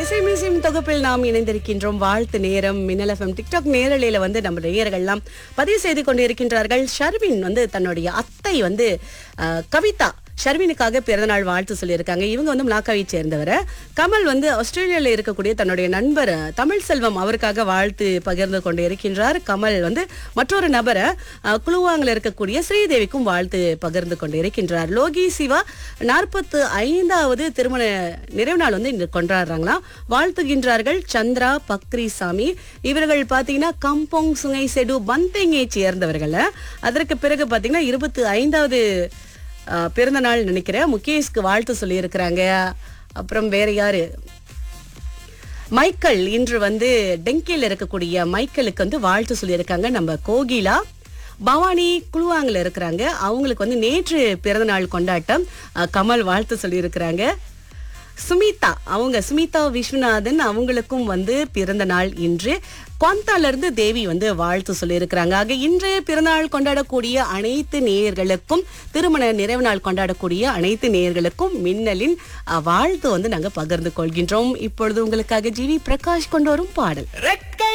இசை மியூசியம் தொகுப்பில் நாம் இணைந்திருக்கின்றோம் வாழ்த்து நேரம் மின்னல் எஃப்எம் டிக்டாக் நேரலையில வந்து நம்ம நேயர்கள்லாம் பதிவு செய்து கொண்டிருக்கின்றார்கள் ஷர்வின் வந்து தன்னுடைய அத்தை வந்து அஹ், கவிதா ஷர்வினுக்காக பிறந்தநாள் வாழ்த்து சொல்லியிருக்காங்க இவங்க வந்து மலாக்காவை சேர்ந்தவர் கமல் வந்து ஆஸ்திரேலியாவில் இருக்கக்கூடிய தன்னுடைய நண்பர் அஹ், தமிழ் செல்வம் அவருக்காக வாழ்த்து பகிர்ந்து கொண்டு இருக்கின்றார் கமல் வந்து மற்றொரு நபரை அஹ், குழுவாங்கில் இருக்கக்கூடிய ஸ்ரீதேவிக்கும் வாழ்த்து பகிர்ந்து கொண்டு இருக்கின்றார் லோகி சிவா நாற்பத்து ஐந்தாவது திருமண நிறைவு நாள் வந்து இன்று கொண்டாடுறாங்களாம் வாழ்த்துகின்றார்கள் சந்திரா பக்ரிசாமி இவர்கள் பாத்தீங்கன்னா கம்போங் சுங்கை செடு பந்தேங்கை சேர்ந்தவர்கள் அதற்கு பிறகு பாத்தீங்கன்னா இருபத்தி ஐந்தாவது அஹ், பிறந்த நாள் நினைக்கிறேன் முகேஷ்க்கு வாழ்த்து சொல்லியிருக்கிறாங்க அப்புறம் வேற யாரு மைக்கேல் இன்று வந்து டெங்கியில் இருக்கக்கூடிய மைக்கேலுக்கு வந்து வாழ்த்து சொல்லியிருக்காங்க நம்ம கோகிலா பவானி குழுவாங்கில் இருக்கிறாங்க அவங்களுக்கு வந்து நேற்று பிறந்தநாள் கொண்டாட்டம் அஹ், கமல் வாழ்த்து சொல்லியிருக்கிறாங்க சுமிதா அவங்க சுமிதா விஸ்வநாதன் அவங்களுக்கும் வந்து பிறந்த நாள் இன்று குவாந்தால இருந்து தேவி வந்து வாழ்த்து சொல்லியிருக்கிறாங்க ஆக இன்று பிறந்தநாள் கொண்டாடக்கூடிய அனைத்து நேயர்களுக்கும் திருமண நிறைவு நாள் கொண்டாடக்கூடிய அனைத்து நேயர்களுக்கும் மின்னலின் அஹ், வாழ்த்து வந்து நாங்க பகிர்ந்து கொள்கின்றோம் இப்பொழுது உங்களுக்காக ஜிவி பிரகாஷ் கொண்டு வரும் பாடல் ரெக்க